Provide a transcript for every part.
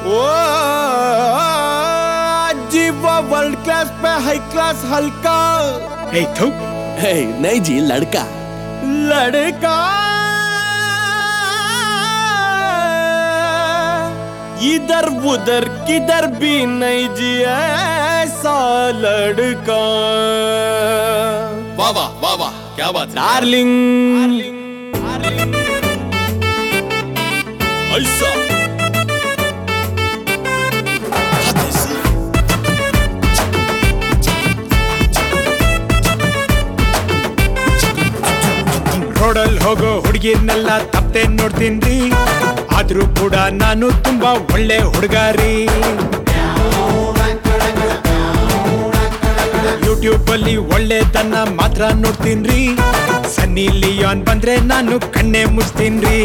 ओ Jeeva world class पे high class हल्का हे थू हे नहीं जी लड़का लड़का इधर उधर किधर भी नहीं जी ऐसा लड़का वाह वाह वाह वाह क्या बात है डार्लिंग ऐसा ರೋಡಲ್ ಹೋಗೋ ಹುಡುಗಿರ್ನೆಲ್ಲ ತಪ್ಪೆ ನೋಡ್ತೀನ್ರಿ ಆದ್ರೂ ಕೂಡ ನಾನು ತುಂಬಾ ಒಳ್ಳೆ ಹುಡುಗಾರಿ ಯೂಟ್ಯೂಬ್ ಅಲ್ಲಿ ಒಳ್ಳೆತನ ಮಾತ್ರ ನೋಡ್ತೀನ್ರಿ ಸನ್ನಿ ಲಿಯಾನ್ ಬಂದ್ರೆ ನಾನು ಕಣ್ಣೆ ಮುಚ್ತೀನ್ರಿ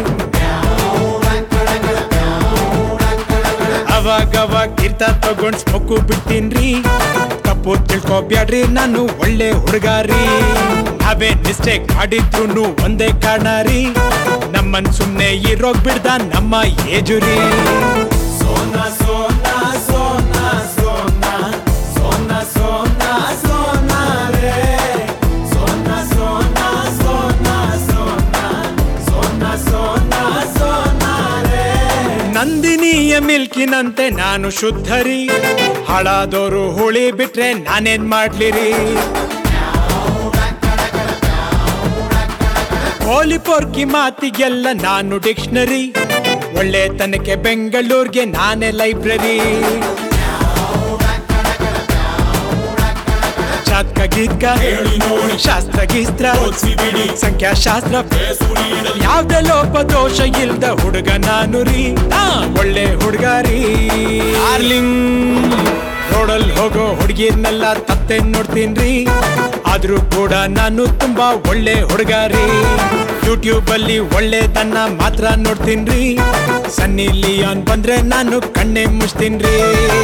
ಅವಾಗವಾಗ ತೀರ್ಥ ತಗೊಂಡ್ ಸ್ಮೊಕ್ಕು ಬಿಡ್ತೀನ್ರಿ ತಪ್ಪು ತಿಳ್ಕೊಬ್ಯಾಡ್ರಿ ನಾನು ಒಳ್ಳೆ ಹುಡುಗಾರಿ ನಾವೇ ಮಿಸ್ಟೇಕ್ ಮಾಡಿದ್ರು ಒಂದೇ ಕಾರಣ ರೀ ನಮ್ಮನ್ ಸುಮ್ನೆ ಇರೋಗ್ ಬಿಡ್ದ ನಮ್ಮ ಏಜುರಿ ಸೋನಾ ಸೋನಾ ಸೋನಾ ಸೋನಾ ಸೋನಾ ಸೋನಾ ಸೋನಾ ರೇ ಸೋನಾ ಸೋನಾ ಸೋನಾ ಸೋನಾ ಸೋನಾ ಸೋನಾ ಸೋನಾ ರೇ ನಂದಿನಿಯ ಮಿಲ್ಕಿನಂತೆ ನಾನು ಶುದ್ಧರಿ ಹಾಳಾದೋರು ಹುಳಿ ಬಿಟ್ರೆ ನಾನೇನ್ ಮಾಡ್ಲಿರಿ ಕೋಲಿ ಪೊರ್ಕಿ ಮಾತಿಗೆಲ್ಲ ನಾನು ಡಿಕ್ಷನರಿ ಒಳ್ಳೆ ತನಕ್ಕೆ ಬೆಂಗಳೂರಿಗೆ ನಾನೇ ಲೈಬ್ರರಿ ಜಾತಕ ಗೀತ್ಕ ಶಾಸ್ತ್ರ ಗೀಸ್ತ್ರ ಸಂಖ್ಯಾಶಾಸ್ತ್ರ ಯಾವ್ದೇ ಲೋಪ ದೋಷ ಇಲ್ದ ಹುಡುಗ ನಾನು ರೀ ನಾ ಒಳ್ಳೆ ಹುಡುಗಾರಿ ಡಾರ್ಲಿಂಗ್ ರೋಡಲ್ ಹೋಗೋ ಹುಡುಗಿರ್ನೆಲ್ಲ ತಪ್ಪೆ ನೋಡ್ತೀನ್ರಿ ಆದ್ರೂ ಕೂಡ ನಾನು ತುಂಬಾ ಒಳ್ಳೆ ಹುಡುಗಾರಿ ಯೂಟ್ಯೂಬ್ ಅಲ್ಲಿ ಒಳ್ಳೆದನ್ನ ಮಾತ್ರ ನೋಡ್ತೀನ್ರಿ ಸನ್ನಿ ಲಿಯಾನ್ ಬಂದ್ರೆ ನಾನು ಕಣ್ಣೆ ಮುಚ್ತೀನ್ರಿ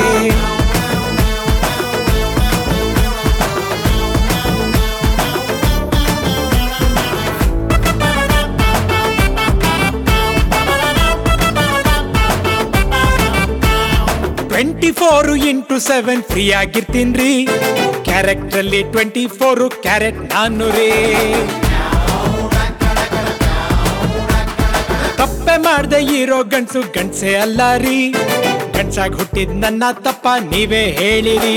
twenty four into seven free ಆಗಿರ್ತೀನ್ರಿ ಕ್ಯಾರೆಕ್ಟರ್ ಅಲ್ಲಿ ಟ್ವೆಂಟಿ ಫೋರ್ ಕ್ಯಾರೆಟ್ ನಾನು ರೀ ತಪ್ಪೆ ಮಾಡ್ದೆ ಇರೋ ಗಂಡ್ಸು ಗಂಡ್ಸೆ ಅಲ್ಲ ರೀ ಗಂಡ್ಸಾಗ್ ಹುಟ್ಟಿದ್ ನನ್ನ ತಪ್ಪ ನೀವೇ ಹೇಳಿರಿ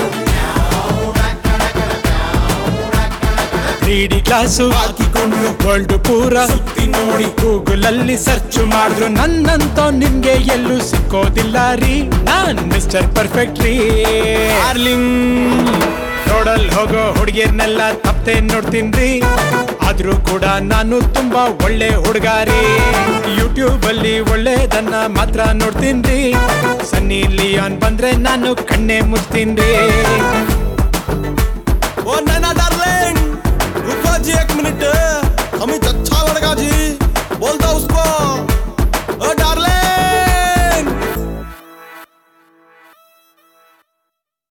ತ್ರೀ ಡಿ ಕ್ಲಾಸು ಹಾಕಿಕೊಂಡು ವರ್ಲ್ಡ್ ಪೂರ ಸುತ್ತಿ ನೋಡಿ ಗೂಗಲ್ ಅಲ್ಲಿ ಸರ್ಚ್ ಮಾಡಿದ್ರು ನನ್ನಂತ ನಿಮ್ಗೆ ಎಲ್ಲೂ ಸಿಕ್ಕೋದಿಲ್ಲ ರೀ ನಾನ್ ಮಿಸ್ಟರ್ ಪರ್ಫೆಕ್ಟ್ ರೀ ಡಾರ್ಲಿಂಗ್ ರೋಡಲ್ ಹೋಗೋ ಹುಡುಗಿರ್ನೆಲ್ಲ ತಪ್ಪೆ ನೋಡ್ತೀನ್ರಿ ಆದ್ರೂ ಕೂಡ ನಾನು ತುಂಬಾ ಒಳ್ಳೆ ಹುಡುಗಾರಿ ಯೂಟ್ಯೂಬ್ ಅಲ್ಲಿ ಒಳ್ಳೆದನ್ನ ಮಾತ್ರ ನೋಡ್ತೀನ್ರಿ ಸನ್ನಿ ಲಿಯಾನ್ ಬಂದ್ರೆ ನಾನು ಕಣ್ಣೆ ಮುಚ್ತೀನ್ರಿ ओ नैना डार्लिंग रुको जी एक मिनट